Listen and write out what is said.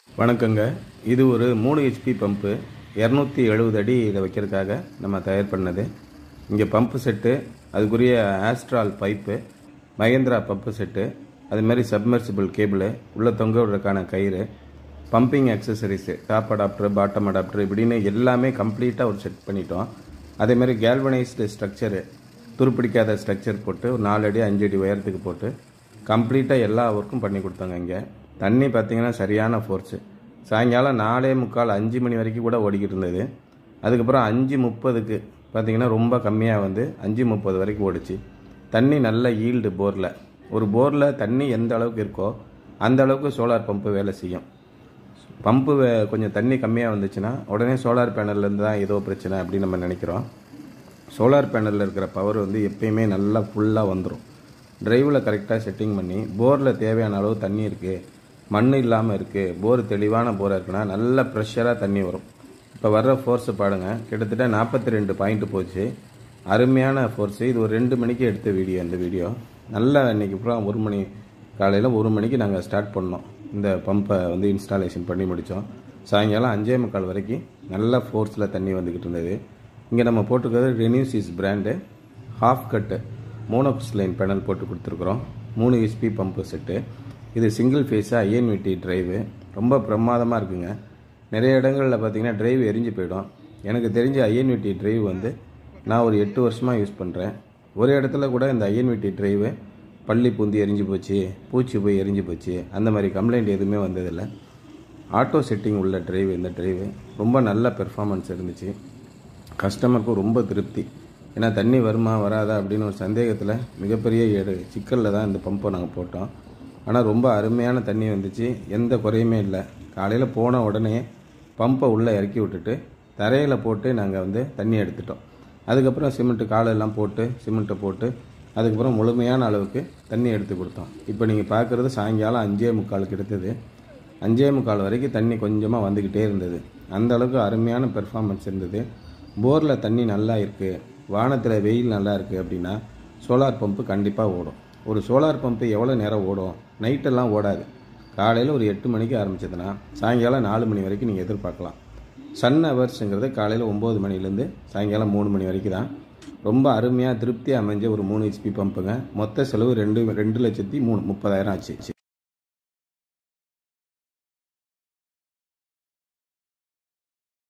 வணக்கங்க இது ஒரு மூணு ஹெச்பி பம்பு இரநூத்தி எழுபது அடி இதை வைக்கிறதுக்காக நம்ம தயார் பண்ணது இங்கே பம்பு செட்டு அதுக்குரிய Astral pipe Mahindra pump set அது மாதிரி சப்மர்சிபிள் கேபிள் உள்ள தொங்க விடுறதுக்கான கயிறு pumping accessories top adapter bottom adapter இப்படின்னு எல்லாமே கம்ப்ளீட்டாக ஒரு செட் பண்ணிட்டோம் அதே மாதிரி கேல்வனைஸ்டு ஸ்ட்ரக்சரு துருப்பிடிக்காத ஸ்ட்ரக்சர் போட்டு ஒரு நாலு அடி அஞ்சு அடி உயரத்துக்கு போட்டு கம்ப்ளீட்டாக எல்லா ஒர்க்கும் பண்ணி கொடுத்தாங்க இங்கே தண்ணி பார்த்தீங்கன்னா சரியான ஃபோர்ஸு சாயங்காலம் நாலே முக்கால் அஞ்சு மணி வரைக்கும் கூட ஓடிக்கிட்டு இருந்தது அதுக்கப்புறம் அஞ்சு முப்பதுக்கு பார்த்தீங்கன்னா ரொம்ப கம்மியாக வந்து அஞ்சு முப்பது வரைக்கும் ஓடிச்சு தண்ணி நல்ல ஈல்டு போரில் ஒரு போரில் தண்ணி எந்த அளவுக்கு இருக்கோ அந்த அளவுக்கு சோலார் பம்பு வேலை செய்யும் பம்பு வே- கொஞ்சம் தண்ணி கம்மியாக வந்துச்சுன்னா உடனே சோலார் பேனல்லேருந்து தான் ஏதோ பிரச்சனை அப்படின்னு நம்ம நினைக்கிறோம் சோலார் பேனலில் இருக்கிற பவர் வந்து எப்பயுமே நல்லா ஃபுல்லாக வந்துடும் டிரைவில் கரெக்டாக செட்டிங் பண்ணி போரில் தேவையான அளவு தண்ணி இருக்குது மண் இல்லாமல் இருக்குது போர் தெளிவான போராக இருக்குன்னா நல்ல ப்ரெஷராக தண்ணி வரும் இப்போ வர்ற ஃபோர்ஸை பாருங்க கிட்டத்தட்ட நாற்பத்தி ரெண்டு பாயிண்ட் போச்சு அருமையான ஃபோர்ஸு இது ஒரு ரெண்டு மணிக்கு எடுத்த வீடியோ இந்த வீடியோ நல்லா இன்னைக்கு அப்புறம் ஒரு மணி காலையில் ஒரு மணிக்கு நாங்கள் ஸ்டார்ட் பண்ணோம் இந்த பம்பை வந்து இன்ஸ்டாலேஷன் பண்ணி முடித்தோம் சாயங்காலம் அஞ்சே முக்கால் வரைக்கும் நல்ல ஃபோர்ஸில் தண்ணி வந்துக்கிட்டு இருந்தது இங்கே நம்ம போட்டுக்கிறது ரெனியூசிஸ் brand half cut monocrystalline panel போட்டு கொடுத்துருக்குறோம் மூணு ஹெச்பி பம்பு செட்டு இது சிங்கிள் ஃபேஸாக ஐஎன்விடி டிரைவு ரொம்ப பிரமாதமாக இருக்குங்க நிறைய இடங்களில் பார்த்தீங்கன்னா டிரைவ் எரிஞ்சு போயிடும் எனக்கு தெரிஞ்ச ஐஎன்விடி டிரைவ் வந்து நான் ஒரு எட்டு வருஷமாக யூஸ் பண்ணுறேன் ஒரு இடத்துல கூட இந்த ஐஎன்விடி டிரைவு பள்ளி பூந்தி எரிஞ்சு போச்சு பூச்சி போய் எரிஞ்சு போச்சு அந்த மாதிரி கம்ப்ளைண்ட் எதுவுமே வந்ததில்லை ஆட்டோ செட்டிங் உள்ள டிரைவ் இந்த டிரைவு ரொம்ப நல்ல பெர்ஃபார்மன்ஸ் இருந்துச்சு கஸ்டமருக்கும் ரொம்ப திருப்தி ஏன்னா தண்ணி வருமா வராதா அப்படின்னு ஒரு சந்தேகத்தில் மிகப்பெரிய எடு சிக்கலில் தான் இந்த பம்பை நாங்கள் போட்டோம் ஆனால் ரொம்ப அருமையான தண்ணி வந்துச்சு எந்த குறையுமே இல்லை காலையில் போன உடனே பம்பை உள்ளே இறக்கி விட்டுட்டு தரையில் போட்டு நாங்கள் வந்து தண்ணி எடுத்துட்டோம் அதுக்கப்புறம் சிமெண்ட்டு காலெல்லாம் போட்டு சிமெண்ட்டை போட்டு அதுக்கப்புறம் முழுமையான அளவுக்கு தண்ணி எடுத்து கொடுத்தோம் இப்போ நீங்கள் பார்க்குறது சாயங்காலம் அஞ்சே முக்காலுக்கு எடுத்தது அஞ்சே முக்கால் வரைக்கும் தண்ணி கொஞ்சமாக வந்துக்கிட்டே இருந்தது அந்த அளவுக்கு அருமையான பெர்ஃபார்மன்ஸ் இருந்தது போரில் தண்ணி நல்லா இருக்குது வானத்தில் வெயில் நல்லா இருக்குது அப்படின்னா சோலார் பம்பு கண்டிப்பாக ஓடும் ஒரு சோலார் பம்பு எவ்வளோ நேரம் ஓடும் நைட்டெல்லாம் ஓடாது காலையில் ஒரு எட்டு மணிக்கு ஆரம்பிச்சதுன்னா சாயங்காலம் நாலு மணி வரைக்கும் நீங்கள் எதிர்பார்க்கலாம் சன் ஹவர்ஸுங்கிறது காலையில் ஒம்பது மணிலேருந்து சாயங்காலம் மூணு மணி வரைக்கும் தான் ரொம்ப அருமையாக திருப்தியாக அமைஞ்ச ஒரு மூணு ஹெச்பி பம்புங்க மொத்த செலவு ரெண்டு ரெண்டு லட்சத்தி மூணு முப்பதாயிரம் ஆச்சு